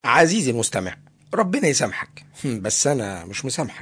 عزيزي المستمع ربنا يسامحك بس انا مش مسامحك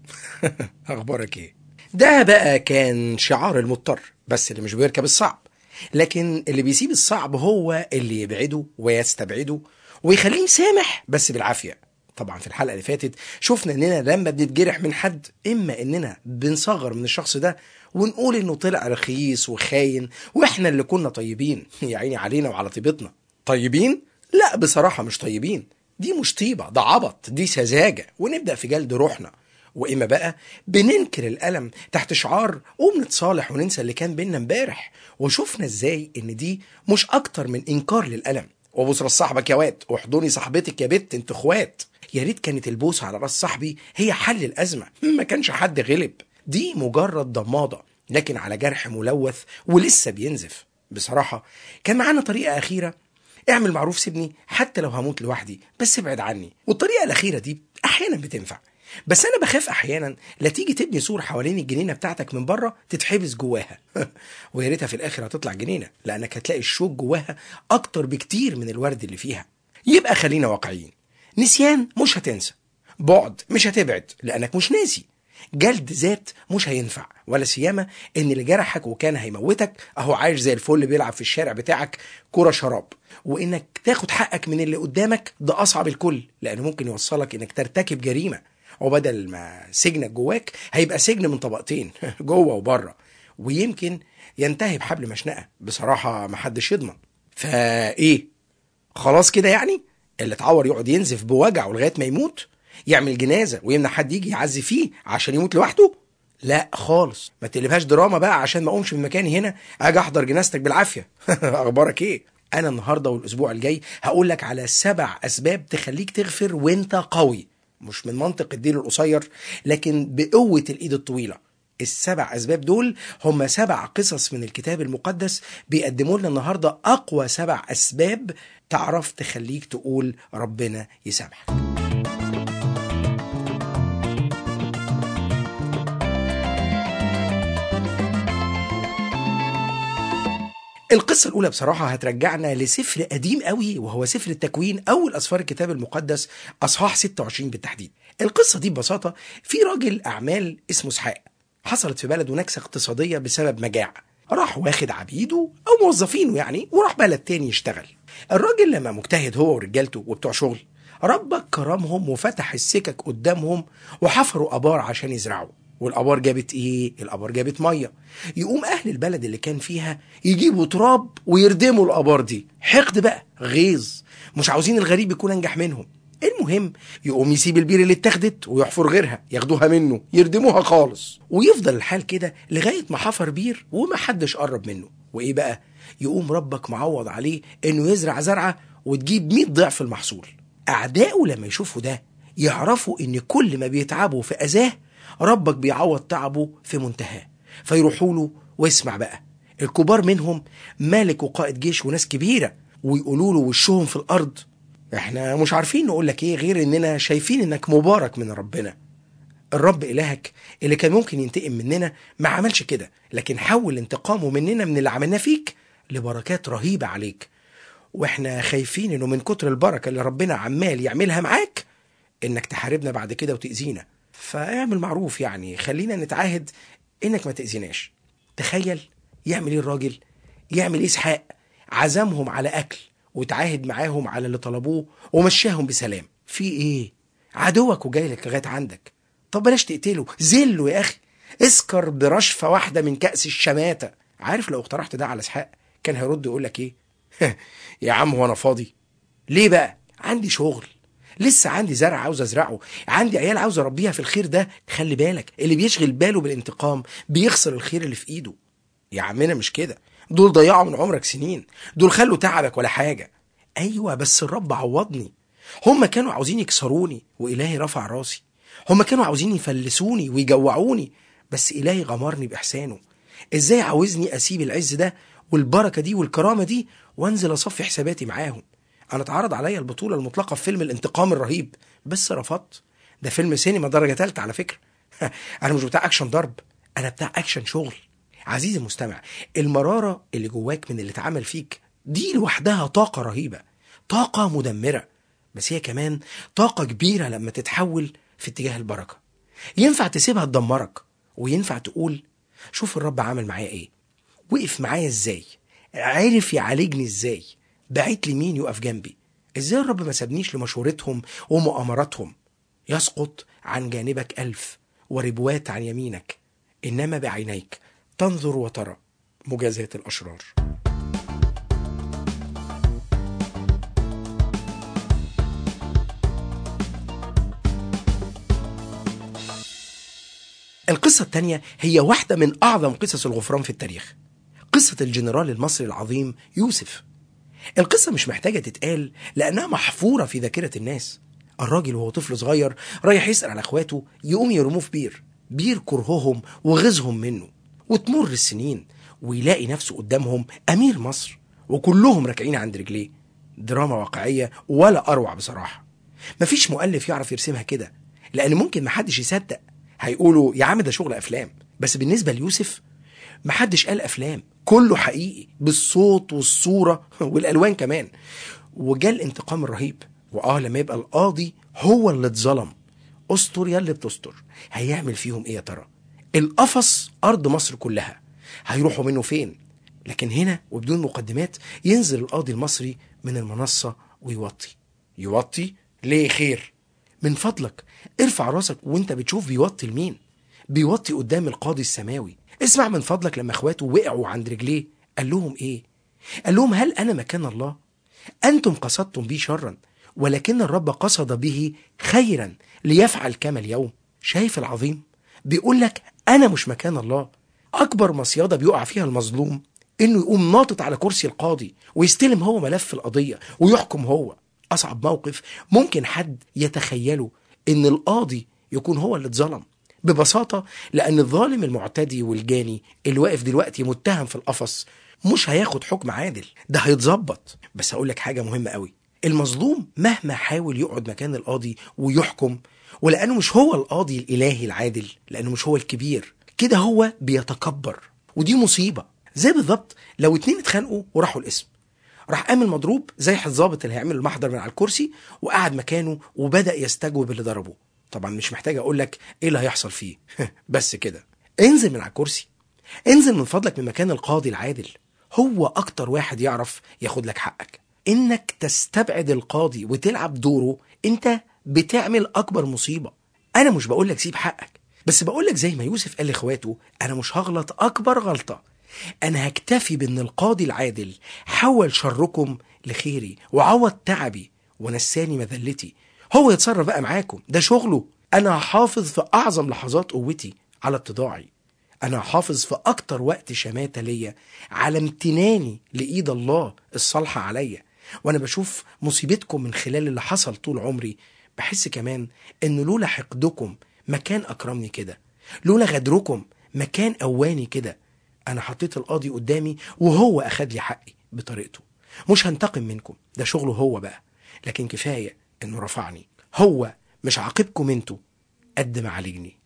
اخبارك ايه ده بقى كان شعار المضطر بس اللي مش بيركب الصعب لكن اللي بيسيب الصعب هو اللي يبعده ويستبعده ويخليه مسامح بس بالعافيه طبعا في الحلقه اللي فاتت شفنا اننا لما بنتجرح من حد اما اننا بنصغر من الشخص ده ونقول انه طلع رخيص وخاين واحنا اللي كنا طيبين يا عيني علينا وعلى طيبتنا طيبين لا بصراحه مش طيبين دي مش طيبه ده عبط دي سذاجه ونبدا في جلد روحنا واما بقى بننكر الالم تحت شعار قوم نتصالح وننسى اللي كان بينا امبارح وشفنا ازاي ان دي مش اكتر من انكار للالم وبوس راس صاحبك يا واد واحضني صاحبتك يا بت انت اخوات يا ريت كانت البوسه على راس صاحبي هي حل الازمه ما كانش حد غلب دي مجرد ضماده لكن على جرح ملوث ولسه بينزف بصراحه كان معانا طريقه اخيره اعمل معروف سيبني حتى لو هموت لوحدي بس ابعد عني والطريقه الاخيره دي احيانا بتنفع بس انا بخاف احيانا لا تيجي تبني سور حوالين الجنينه بتاعتك من بره تتحبس جواها ويا ريتها في الاخر هتطلع جنينه لانك هتلاقي الشوك جواها اكتر بكتير من الورد اللي فيها يبقى خلينا واقعيين نسيان مش هتنسى بعد مش هتبعد لانك مش ناسي جلد ذات مش هينفع ولا سيما ان اللي جرحك وكان هيموتك اهو عايش زي الفل بيلعب في الشارع بتاعك كرة شراب وانك تاخد حقك من اللي قدامك ده اصعب الكل لانه ممكن يوصلك انك ترتكب جريمه وبدل ما سجنك جواك هيبقى سجن من طبقتين جوه وبره ويمكن ينتهي بحبل مشنقه بصراحه محدش يضمن فايه خلاص كده يعني اللي اتعور يقعد ينزف بوجعه لغايه ما يموت يعمل جنازه ويمنع حد يجي يعزي فيه عشان يموت لوحده لا خالص ما تقلبهاش دراما بقى عشان ما اقومش من مكاني هنا اجي احضر جنازتك بالعافيه اخبارك ايه انا النهارده والاسبوع الجاي هقول لك على سبع اسباب تخليك تغفر وانت قوي مش من منطق الدين القصير لكن بقوه الايد الطويله السبع اسباب دول هم سبع قصص من الكتاب المقدس بيقدموا لنا النهارده اقوى سبع اسباب تعرف تخليك تقول ربنا يسامحك القصة الأولى بصراحة هترجعنا لسفر قديم قوي وهو سفر التكوين أول أسفار الكتاب المقدس أصحاح 26 بالتحديد. القصة دي ببساطة في راجل أعمال اسمه اسحاق حصلت في بلده نكسة اقتصادية بسبب مجاعة. راح واخد عبيده أو موظفينه يعني وراح بلد تاني يشتغل. الراجل لما مجتهد هو ورجالته وبتوع شغل ربك كرمهم وفتح السكك قدامهم وحفروا ابار عشان يزرعوا والابار جابت ايه الابار جابت ميه يقوم اهل البلد اللي كان فيها يجيبوا تراب ويردموا الابار دي حقد بقى غيظ مش عاوزين الغريب يكون انجح منهم المهم يقوم يسيب البير اللي اتاخدت ويحفر غيرها ياخدوها منه يردموها خالص ويفضل الحال كده لغايه ما حفر بير وما حدش قرب منه وايه بقى يقوم ربك معوض عليه انه يزرع زرعه وتجيب 100 ضعف المحصول اعدائه لما يشوفوا ده يعرفوا ان كل ما بيتعبوا في اذاه ربك بيعوض تعبه في منتهاه فيروحوا له واسمع بقى الكبار منهم مالك وقائد جيش وناس كبيره ويقولوا له وشهم في الارض احنا مش عارفين نقول لك ايه غير اننا شايفين انك مبارك من ربنا الرب الهك اللي كان ممكن ينتقم مننا ما عملش كده لكن حول انتقامه مننا من اللي عملناه فيك لبركات رهيبه عليك واحنا خايفين انه من كتر البركه اللي ربنا عمال يعملها معاك انك تحاربنا بعد كده وتاذينا فاعمل معروف يعني خلينا نتعاهد انك ما تاذيناش تخيل يعمل ايه الراجل يعمل ايه اسحاق عزمهم على اكل وتعاهد معاهم على اللي طلبوه ومشاهم بسلام في ايه عدوك وجاي لك لغايه عندك طب بلاش تقتله زله يا اخي اسكر برشفه واحده من كاس الشماته عارف لو اقترحت ده على اسحاق كان هيرد يقول لك ايه يا عم هو انا فاضي ليه بقى عندي شغل لسه عندي زرع عاوز ازرعه عندي عيال عاوز اربيها في الخير ده خلي بالك اللي بيشغل باله بالانتقام بيخسر الخير اللي في ايده يا عمنا مش كده دول ضيعوا من عمرك سنين دول خلوا تعبك ولا حاجه ايوه بس الرب عوضني هم كانوا عاوزين يكسروني والهي رفع راسي هم كانوا عاوزين يفلسوني ويجوعوني بس الهي غمرني باحسانه ازاي عاوزني اسيب العز ده والبركه دي والكرامه دي وانزل اصفي حساباتي معاهم انا اتعرض عليا البطوله المطلقه في فيلم الانتقام الرهيب بس رفضت ده فيلم سينما درجه ثالثه على فكره انا مش بتاع اكشن ضرب انا بتاع اكشن شغل عزيزي المستمع المراره اللي جواك من اللي اتعمل فيك دي لوحدها طاقه رهيبه طاقه مدمره بس هي كمان طاقة كبيرة لما تتحول في اتجاه البركة ينفع تسيبها تدمرك وينفع تقول شوف الرب عمل معايا ايه وقف معايا ازاي عرف يعالجني ازاي بعت لي مين يقف جنبي ازاي الرب ما سابنيش لمشورتهم ومؤامراتهم يسقط عن جانبك ألف وربوات عن يمينك إنما بعينيك تنظر وترى مجازاة الأشرار القصة الثانية هي واحدة من أعظم قصص الغفران في التاريخ قصة الجنرال المصري العظيم يوسف القصة مش محتاجة تتقال لأنها محفورة في ذاكرة الناس الراجل وهو طفل صغير رايح يسأل على اخواته يقوم يرموه في بير بير كرههم وغيظهم منه وتمر السنين ويلاقي نفسه قدامهم أمير مصر وكلهم راكعين عند رجليه دراما واقعية ولا أروع بصراحة مفيش مؤلف يعرف يرسمها كده لأن ممكن محدش يصدق هيقولوا يا عم ده شغل أفلام بس بالنسبة ليوسف محدش قال أفلام كله حقيقي بالصوت والصورة والألوان كمان وجا الانتقام الرهيب وآه لما يبقى القاضي هو اللي اتظلم استر يا اللي بتستر هيعمل فيهم ايه يا ترى القفص ارض مصر كلها هيروحوا منه فين لكن هنا وبدون مقدمات ينزل القاضي المصري من المنصة ويوطي يوطي ليه خير من فضلك ارفع راسك وانت بتشوف بيوطي لمين بيوطي قدام القاضي السماوي اسمع من فضلك لما اخواته وقعوا عند رجليه قال لهم ايه قال لهم هل انا مكان الله انتم قصدتم بي شرا ولكن الرب قصد به خيرا ليفعل كما اليوم شايف العظيم بيقول لك انا مش مكان الله اكبر مصيده بيقع فيها المظلوم انه يقوم ناطط على كرسي القاضي ويستلم هو ملف القضيه ويحكم هو اصعب موقف ممكن حد يتخيله ان القاضي يكون هو اللي اتظلم ببساطه لان الظالم المعتدي والجاني اللي واقف دلوقتي متهم في القفص مش هياخد حكم عادل ده هيتظبط بس هقول لك حاجه مهمه قوي المظلوم مهما حاول يقعد مكان القاضي ويحكم ولانه مش هو القاضي الالهي العادل لانه مش هو الكبير كده هو بيتكبر ودي مصيبه زي بالظبط لو اتنين اتخانقوا وراحوا القسم راح قام المضروب زي الضابط اللي هيعمل المحضر من على الكرسي وقعد مكانه وبدا يستجوب اللي ضربه طبعا مش محتاج اقول لك ايه اللي هيحصل فيه بس كده انزل من على الكرسي انزل من فضلك من مكان القاضي العادل هو اكتر واحد يعرف ياخد لك حقك انك تستبعد القاضي وتلعب دوره انت بتعمل اكبر مصيبه انا مش بقول لك سيب حقك بس بقول لك زي ما يوسف قال لاخواته انا مش هغلط اكبر غلطه انا هكتفي بان القاضي العادل حول شركم لخيري وعوض تعبي ونساني مذلتي هو يتصرف بقى معاكم ده شغله انا هحافظ في اعظم لحظات قوتي على اتضاعي انا هحافظ في اكتر وقت شماتة ليا على امتناني لايد الله الصالحة عليا وانا بشوف مصيبتكم من خلال اللي حصل طول عمري بحس كمان ان لولا حقدكم ما كان اكرمني كده لولا غدركم ما كان قواني كده انا حطيت القاضي قدامي وهو اخد لي حقي بطريقته مش هنتقم منكم ده شغله هو بقى لكن كفايه انه رفعني هو مش عاقبكم انتوا قد ما عالجني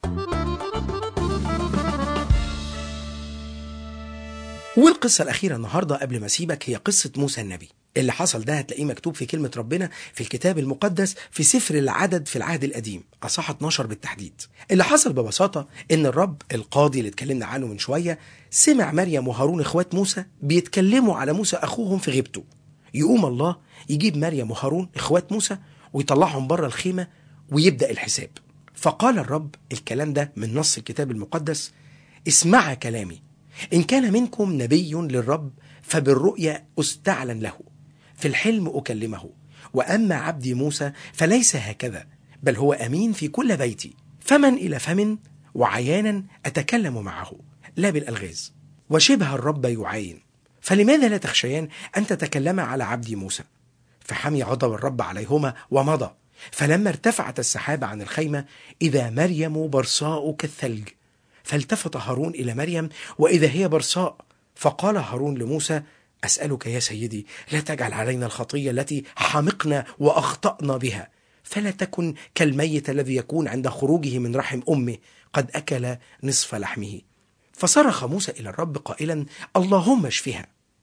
والقصة الأخيرة النهاردة قبل ما أسيبك هي قصة موسى النبي اللي حصل ده هتلاقيه مكتوب في كلمة ربنا في الكتاب المقدس في سفر العدد في العهد القديم أصح 12 بالتحديد اللي حصل ببساطة إن الرب القاضي اللي اتكلمنا عنه من شوية سمع مريم وهارون إخوات موسى بيتكلموا على موسى أخوهم في غيبته يقوم الله يجيب مريم وهارون إخوات موسى ويطلعهم بره الخيمة ويبدأ الحساب فقال الرب الكلام ده من نص الكتاب المقدس اسمع كلامي إن كان منكم نبي للرب فبالرؤيا أستعلن له في الحلم أكلمه وأما عبدي موسى فليس هكذا بل هو أمين في كل بيتي فمن إلى فم وعيانا أتكلم معه لا بالألغاز وشبه الرب يعاين فلماذا لا تخشيان أن تتكلما على عبدي موسى فحمي غضب الرب عليهما ومضى فلما ارتفعت السحابة عن الخيمة إذا مريم برصاء كالثلج فالتفت هارون إلى مريم وإذا هي برصاء فقال هارون لموسى أسألك يا سيدي لا تجعل علينا الخطية التي حمقنا وأخطأنا بها فلا تكن كالميت الذي يكون عند خروجه من رحم أمه قد أكل نصف لحمه فصرخ موسى إلى الرب قائلا اللهم اشفها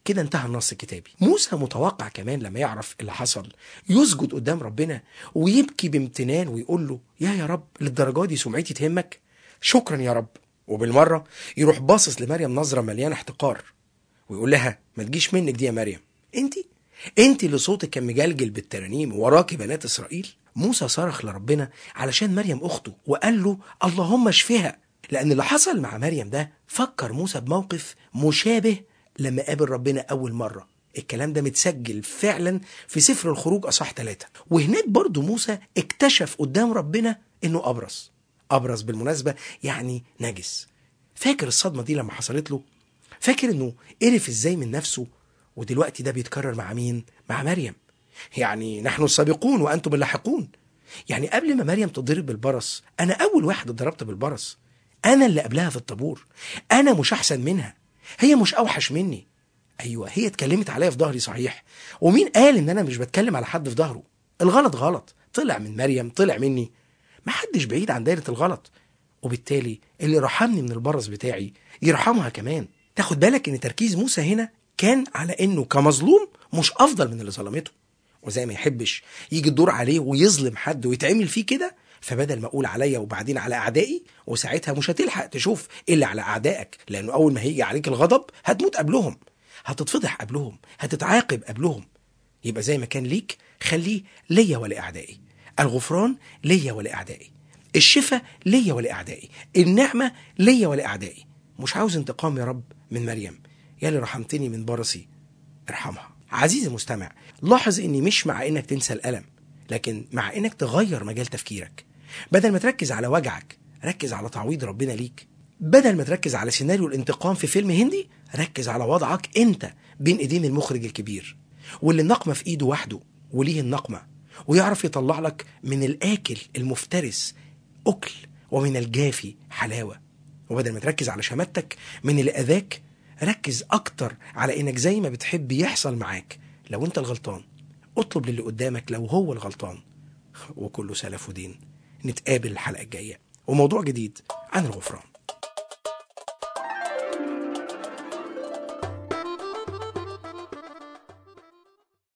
كده انتهى النص الكتابي موسى متوقع كمان لما يعرف اللي حصل يسجد قدام ربنا ويبكي بامتنان ويقول له يا يا رب للدرجه دي سمعتي تهمك شكرا يا رب وبالمره يروح باصص لمريم نظره مليانه احتقار ويقول لها ما تجيش منك دي يا مريم انت انت اللي صوتك كان مجلجل بالترانيم وراكي بنات اسرائيل موسى صرخ لربنا علشان مريم اخته وقال له اللهم اشفها لان اللي حصل مع مريم ده فكر موسى بموقف مشابه لما قابل ربنا اول مره الكلام ده متسجل فعلا في سفر الخروج اصح ثلاثة وهناك برضو موسى اكتشف قدام ربنا انه ابرص ابرص بالمناسبه يعني نجس فاكر الصدمه دي لما حصلت له فاكر انه قرف ازاي من نفسه ودلوقتي ده بيتكرر مع مين مع مريم يعني نحن السابقون وانتم اللاحقون يعني قبل ما مريم تضرب بالبرص انا اول واحد اتضربت بالبرص انا اللي قبلها في الطابور انا مش احسن منها هي مش اوحش مني ايوه هي اتكلمت عليا في ظهري صحيح ومين قال ان انا مش بتكلم على حد في ظهره الغلط غلط طلع من مريم طلع مني محدش بعيد عن دايره الغلط وبالتالي اللي رحمني من البرص بتاعي يرحمها كمان تاخد بالك ان تركيز موسى هنا كان على انه كمظلوم مش افضل من اللي ظلمته وزي ما يحبش يجي الدور عليه ويظلم حد ويتعمل فيه كده فبدل ما اقول عليا وبعدين على اعدائي وساعتها مش هتلحق تشوف ايه اللي على اعدائك لانه اول ما هيجي عليك الغضب هتموت قبلهم هتتفضح قبلهم هتتعاقب قبلهم يبقى زي ما كان ليك خليه ليا ولاعدائي الغفران ليا ولاعدائي الشفاء ليا ولاعدائي النعمه ليا ولاعدائي مش عاوز انتقام يا رب من مريم يا اللي رحمتني من برصي ارحمها عزيزي المستمع لاحظ اني مش مع انك تنسى الالم لكن مع انك تغير مجال تفكيرك بدل ما تركز على وجعك ركز على تعويض ربنا ليك بدل ما تركز على سيناريو الانتقام في فيلم هندي ركز على وضعك انت بين ايدين المخرج الكبير واللي النقمه في ايده وحده وليه النقمه ويعرف يطلع لك من الاكل المفترس اكل ومن الجافي حلاوه وبدل ما تركز على شماتك من اللي اذاك ركز اكتر على انك زي ما بتحب يحصل معاك لو انت الغلطان اطلب للي قدامك لو هو الغلطان وكله سلف ودين نتقابل الحلقه الجايه وموضوع جديد عن الغفران